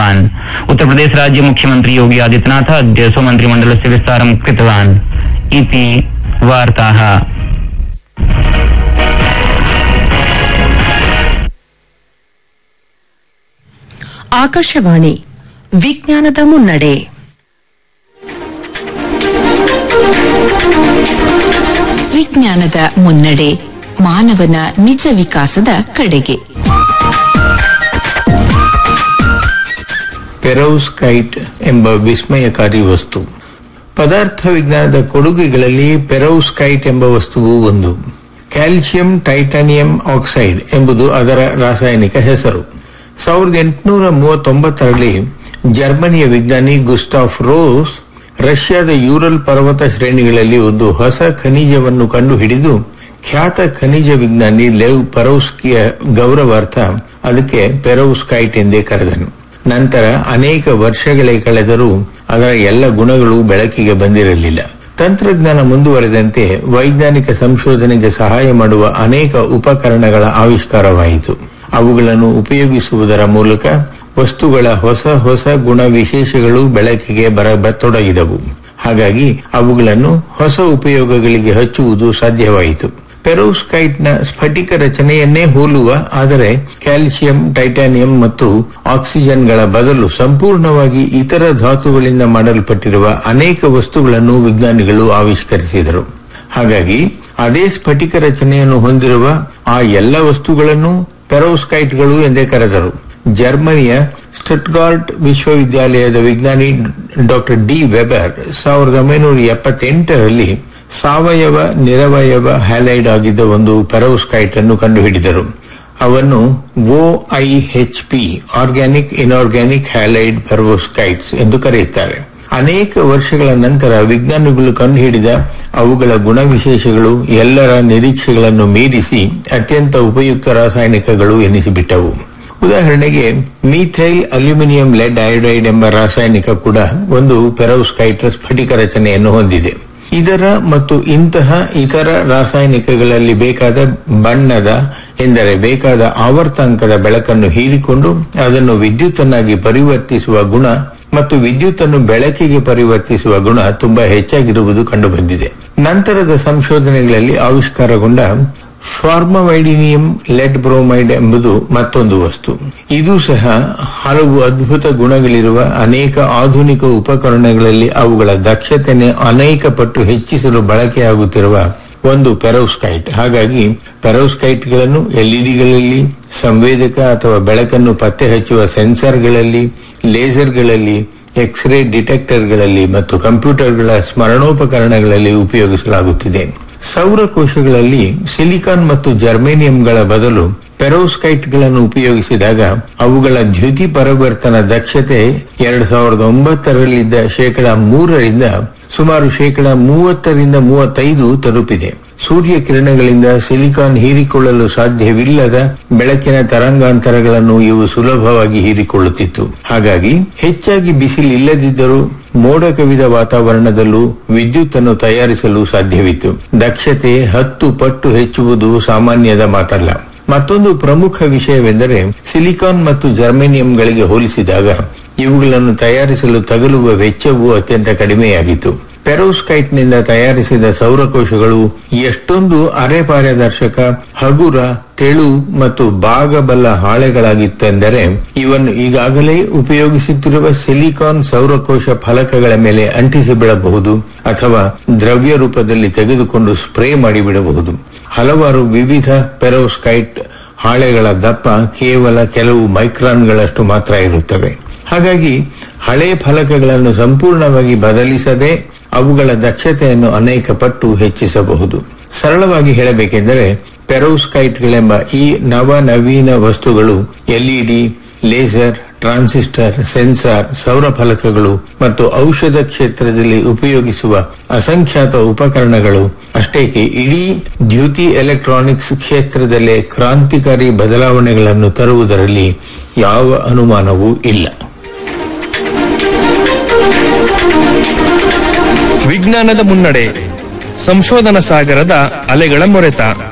कृतवान् उत्तर प्रदेश राज्य मुख्यमन्त्री योगी आदित्यनाथ अद्य स्वमन्त्रिमण्डलस्य विस्तारं कृतवान् इति वार्ताः ಆಕಾಶವಾಣಿ ವಿಜ್ಞಾನದ ಮುನ್ನಡೆ ವಿಜ್ಞಾನದ ಮುನ್ನಡೆ ಮಾನವನ ನಿಜ ವಿಕಾಸದ ಕಡೆಗೆ ಪೆರೋಸ್ಕೈಟ್ ಎಂಬ ವಿಸ್ಮಯಕಾರಿ ವಸ್ತು ಪದಾರ್ಥ ವಿಜ್ಞಾನದ ಕೊಡುಗೆಗಳಲ್ಲಿ ಪೆರೋಸ್ಕೈಟ್ ಎಂಬ ವಸ್ತುವು ಒಂದು ಕ್ಯಾಲ್ಸಿಯಂ ಟೈಟಾನಿಯಂ ಆಕ್ಸೈಡ್ ಎಂಬುದು ಅದರ ರಾಸಾಯನಿಕ ಹೆಸರು ಸಾವಿರದ ಎಂಟುನೂರ ಮೂವತ್ತೊಂಬತ್ತರಲ್ಲಿ ಜರ್ಮನಿಯ ವಿಜ್ಞಾನಿ ಗುಸ್ಟಾಫ್ ರೋಸ್ ರಷ್ಯಾದ ಯೂರಲ್ ಪರ್ವತ ಶ್ರೇಣಿಗಳಲ್ಲಿ ಒಂದು ಹೊಸ ಖನಿಜವನ್ನು ಕಂಡುಹಿಡಿದು ಖ್ಯಾತ ಖನಿಜ ವಿಜ್ಞಾನಿ ಲೆವ್ ಪರೋಸ್ಕಿಯ ಗೌರವಾರ್ಥ ಅದಕ್ಕೆ ಪೆರೋಸ್ಕೈಟ್ ಎಂದೇ ಕರೆದನು ನಂತರ ಅನೇಕ ವರ್ಷಗಳೇ ಕಳೆದರೂ ಅದರ ಎಲ್ಲ ಗುಣಗಳು ಬೆಳಕಿಗೆ ಬಂದಿರಲಿಲ್ಲ ತಂತ್ರಜ್ಞಾನ ಮುಂದುವರೆದಂತೆ ವೈಜ್ಞಾನಿಕ ಸಂಶೋಧನೆಗೆ ಸಹಾಯ ಮಾಡುವ ಅನೇಕ ಉಪಕರಣಗಳ ಆವಿಷ್ಕಾರವಾಯಿತು ಅವುಗಳನ್ನು ಉಪಯೋಗಿಸುವುದರ ಮೂಲಕ ವಸ್ತುಗಳ ಹೊಸ ಹೊಸ ಗುಣ ವಿಶೇಷಗಳು ಬೆಳಕಿಗೆ ಬರತೊಡಗಿದವು ಹಾಗಾಗಿ ಅವುಗಳನ್ನು ಹೊಸ ಉಪಯೋಗಗಳಿಗೆ ಹಚ್ಚುವುದು ಸಾಧ್ಯವಾಯಿತು ಪೆರೋಸ್ಕೈಟ್ನ ಸ್ಫಟಿಕ ರಚನೆಯನ್ನೇ ಹೋಲುವ ಆದರೆ ಕ್ಯಾಲ್ಸಿಯಂ ಟೈಟಾನಿಯಂ ಮತ್ತು ಆಕ್ಸಿಜನ್ಗಳ ಬದಲು ಸಂಪೂರ್ಣವಾಗಿ ಇತರ ಧಾತುಗಳಿಂದ ಮಾಡಲ್ಪಟ್ಟಿರುವ ಅನೇಕ ವಸ್ತುಗಳನ್ನು ವಿಜ್ಞಾನಿಗಳು ಆವಿಷ್ಕರಿಸಿದರು ಹಾಗಾಗಿ ಅದೇ ಸ್ಫಟಿಕ ರಚನೆಯನ್ನು ಹೊಂದಿರುವ ಆ ಎಲ್ಲ ವಸ್ತುಗಳನ್ನು ಪೆರೋಸ್ಕೈಟ್ಗಳು ಎಂದೇ ಕರೆದರು ಜರ್ಮನಿಯ ಸ್ಟಟ್ಗಾರ್ಟ್ ವಿಶ್ವವಿದ್ಯಾಲಯದ ವಿಜ್ಞಾನಿ ಡಾಕ್ಟರ್ ಡಿ ವೆಬರ್ ಸಾವಿರದ ಒಂಬೈನೂರ ಎಪ್ಪತ್ತೆಂಟರಲ್ಲಿ ಸಾವಯವ ನಿರವಯವ ಹ್ಯಾಲೈಡ್ ಆಗಿದ್ದ ಒಂದು ಪೆರೋಸ್ಕೈಟ್ ಅನ್ನು ಕಂಡುಹಿಡಿದರು ಅವನ್ನು OIH P organic inorganic halide perovskites ಎಂದು ಕರೆಯುತ್ತಾರೆ ಅನೇಕ ವರ್ಷಗಳ ನಂತರ ವಿಜ್ಞಾನಿಗಳು ಕಂಡುಹಿಡಿದ ಅವುಗಳ ಗುಣವಿಶೇಷಗಳು ಎಲ್ಲರ ನಿರೀಕ್ಷೆಗಳನ್ನು ಮೀರಿಸಿ ಅತ್ಯಂತ ಉಪಯುಕ್ತ ರಾಸಾಯನಿಕಗಳು ಎನಿಸಿಬಿಟ್ಟವು ಉದಾಹರಣೆಗೆ ಮೀಥೈಲ್ ಅಲ್ಯೂಮಿನಿಯಂ ಲೆಡ್ ಐಡೈಡ್ ಎಂಬ ರಾಸಾಯನಿಕ ಕೂಡ ಒಂದು ಪೆರೋಸ್ಕೈಟ್ ಸ್ಫಟಿಕ ರಚನೆಯನ್ನು ಹೊಂದಿದೆ ಇದರ ಮತ್ತು ಇಂತಹ ಇತರ ರಾಸಾಯನಿಕಗಳಲ್ಲಿ ಬೇಕಾದ ಬಣ್ಣದ ಎಂದರೆ ಬೇಕಾದ ಆವರ್ತಾಂಕದ ಬೆಳಕನ್ನು ಹೀರಿಕೊಂಡು ಅದನ್ನು ವಿದ್ಯುತ್ತನ್ನಾಗಿ ಪರಿವರ್ತಿಸುವ ಗುಣ ಮತ್ತು ವಿದ್ಯುತ್ತನ್ನು ಬೆಳಕಿಗೆ ಪರಿವರ್ತಿಸುವ ಗುಣ ತುಂಬಾ ಹೆಚ್ಚಾಗಿರುವುದು ಕಂಡುಬಂದಿದೆ ನಂತರದ ಸಂಶೋಧನೆಗಳಲ್ಲಿ ಆವಿಷ್ಕಾರಗೊಂಡ ಫಾರ್ಮವೈಡಿನಿಯಂ ಲೆಡ್ ಬ್ರೋಮೈಡ್ ಎಂಬುದು ಮತ್ತೊಂದು ವಸ್ತು ಇದು ಸಹ ಹಲವು ಅದ್ಭುತ ಗುಣಗಳಿರುವ ಅನೇಕ ಆಧುನಿಕ ಉಪಕರಣಗಳಲ್ಲಿ ಅವುಗಳ ದಕ್ಷತೆಯನ್ನು ಅನೇಕ ಪಟ್ಟು ಹೆಚ್ಚಿಸಲು ಬಳಕೆಯಾಗುತ್ತಿರುವ ಒಂದು ಪೆರೋಸ್ಕೈಟ್ ಹಾಗಾಗಿ ಪೆರೋಸ್ಕೈಟ್ಗಳನ್ನು ಎಲ್ಇಡಿಗಳಲ್ಲಿ ಸಂವೇದಕ ಅಥವಾ ಬೆಳಕನ್ನು ಪತ್ತೆ ಹಚ್ಚುವ ಸೆನ್ಸರ್ಗಳಲ್ಲಿ ಲೇಸರ್ಗಳಲ್ಲಿ ಎಕ್ಸ್ರೇ ಡಿಟೆಕ್ಟರ್ಗಳಲ್ಲಿ ಮತ್ತು ಕಂಪ್ಯೂಟರ್ಗಳ ಸ್ಮರಣೋಪಕರಣಗಳಲ್ಲಿ ಉಪಯೋಗಿಸಲಾಗುತ್ತಿದೆ ಸೌರಕೋಶಗಳಲ್ಲಿ ಸಿಲಿಕಾನ್ ಮತ್ತು ಜರ್ಮೇನಿಯಂಗಳ ಬದಲು ಪೆರೋಸ್ಕೈಟ್ಗಳನ್ನು ಉಪಯೋಗಿಸಿದಾಗ ಅವುಗಳ ದ್ಯುತಿ ಪರಿವರ್ತನ ದಕ್ಷತೆ ಎರಡ್ ಸಾವಿರದ ಒಂಬತ್ತರಲ್ಲಿದ್ದ ಶೇಕಡ ಮೂರರಿಂದ ಸುಮಾರು ಶೇಕಡ ಮೂವತ್ತರಿಂದ ಮೂವತ್ತೈದು ತಲುಪಿದೆ ಸೂರ್ಯ ಕಿರಣಗಳಿಂದ ಸಿಲಿಕಾನ್ ಹೀರಿಕೊಳ್ಳಲು ಸಾಧ್ಯವಿಲ್ಲದ ಬೆಳಕಿನ ತರಂಗಾಂತರಗಳನ್ನು ಇವು ಸುಲಭವಾಗಿ ಹೀರಿಕೊಳ್ಳುತ್ತಿತ್ತು ಹಾಗಾಗಿ ಹೆಚ್ಚಾಗಿ ಬಿಸಿಲಿಲ್ಲದಿದ್ದರೂ ಮೋಡ ಕವಿದ ವಾತಾವರಣದಲ್ಲೂ ವಿದ್ಯುತ್ ಅನ್ನು ತಯಾರಿಸಲು ಸಾಧ್ಯವಿತ್ತು ದಕ್ಷತೆ ಹತ್ತು ಪಟ್ಟು ಹೆಚ್ಚುವುದು ಸಾಮಾನ್ಯದ ಮಾತಲ್ಲ ಮತ್ತೊಂದು ಪ್ರಮುಖ ವಿಷಯವೆಂದರೆ ಸಿಲಿಕಾನ್ ಮತ್ತು ಜರ್ಮೇನಿಯಂಗಳಿಗೆ ಹೋಲಿಸಿದಾಗ ಇವುಗಳನ್ನು ತಯಾರಿಸಲು ತಗಲುವ ವೆಚ್ಚವು ಅತ್ಯಂತ ಕಡಿಮೆಯಾಗಿತ್ತು ಪೆರೋಸ್ಕೈಟ್ನಿಂದ ತಯಾರಿಸಿದ ಸೌರಕೋಶಗಳು ಎಷ್ಟೊಂದು ಅರೆ ಪಾರದರ್ಶಕ ಹಗುರ ತೆಳು ಮತ್ತು ಬಾಗಬಲ್ಲ ಹಾಳೆಗಳಾಗಿತ್ತೆಂದರೆ ಇವನ್ನು ಈಗಾಗಲೇ ಉಪಯೋಗಿಸುತ್ತಿರುವ ಸಿಲಿಕಾನ್ ಸೌರಕೋಶ ಫಲಕಗಳ ಮೇಲೆ ಅಂಟಿಸಿ ಬಿಡಬಹುದು ಅಥವಾ ದ್ರವ್ಯ ರೂಪದಲ್ಲಿ ತೆಗೆದುಕೊಂಡು ಸ್ಪ್ರೇ ಮಾಡಿಬಿಡಬಹುದು ಹಲವಾರು ವಿವಿಧ ಪೆರೋಸ್ಕೈಟ್ ಹಾಳೆಗಳ ದಪ್ಪ ಕೇವಲ ಕೆಲವು ಮೈಕ್ರಾನ್ಗಳಷ್ಟು ಮಾತ್ರ ಇರುತ್ತವೆ ಹಾಗಾಗಿ ಹಳೆ ಫಲಕಗಳನ್ನು ಸಂಪೂರ್ಣವಾಗಿ ಬದಲಿಸದೆ ಅವುಗಳ ದಕ್ಷತೆಯನ್ನು ಅನೇಕ ಪಟ್ಟು ಹೆಚ್ಚಿಸಬಹುದು ಸರಳವಾಗಿ ಹೇಳಬೇಕೆಂದರೆ ಪೆರೋಸ್ಕೈಟ್ಗಳೆಂಬ ಈ ನವ ನವೀನ ವಸ್ತುಗಳು ಎಲ್ಇಡಿ ಲೇಸರ್ ಟ್ರಾನ್ಸಿಸ್ಟರ್ ಸೆನ್ಸಾರ್ ಸೌರ ಫಲಕಗಳು ಮತ್ತು ಔಷಧ ಕ್ಷೇತ್ರದಲ್ಲಿ ಉಪಯೋಗಿಸುವ ಅಸಂಖ್ಯಾತ ಉಪಕರಣಗಳು ಅಷ್ಟೇಕೆ ಇಡೀ ದ್ಯುತಿ ಎಲೆಕ್ಟ್ರಾನಿಕ್ಸ್ ಕ್ಷೇತ್ರದಲ್ಲೇ ಕ್ರಾಂತಿಕಾರಿ ಬದಲಾವಣೆಗಳನ್ನು ತರುವುದರಲ್ಲಿ ಯಾವ ಅನುಮಾನವೂ ಇಲ್ಲ ವಿಜ್ಞಾನದ ಮುನ್ನಡೆ ಸಂಶೋಧನಾ ಸಾಗರದ ಅಲೆಗಳ ಮೊರೆತ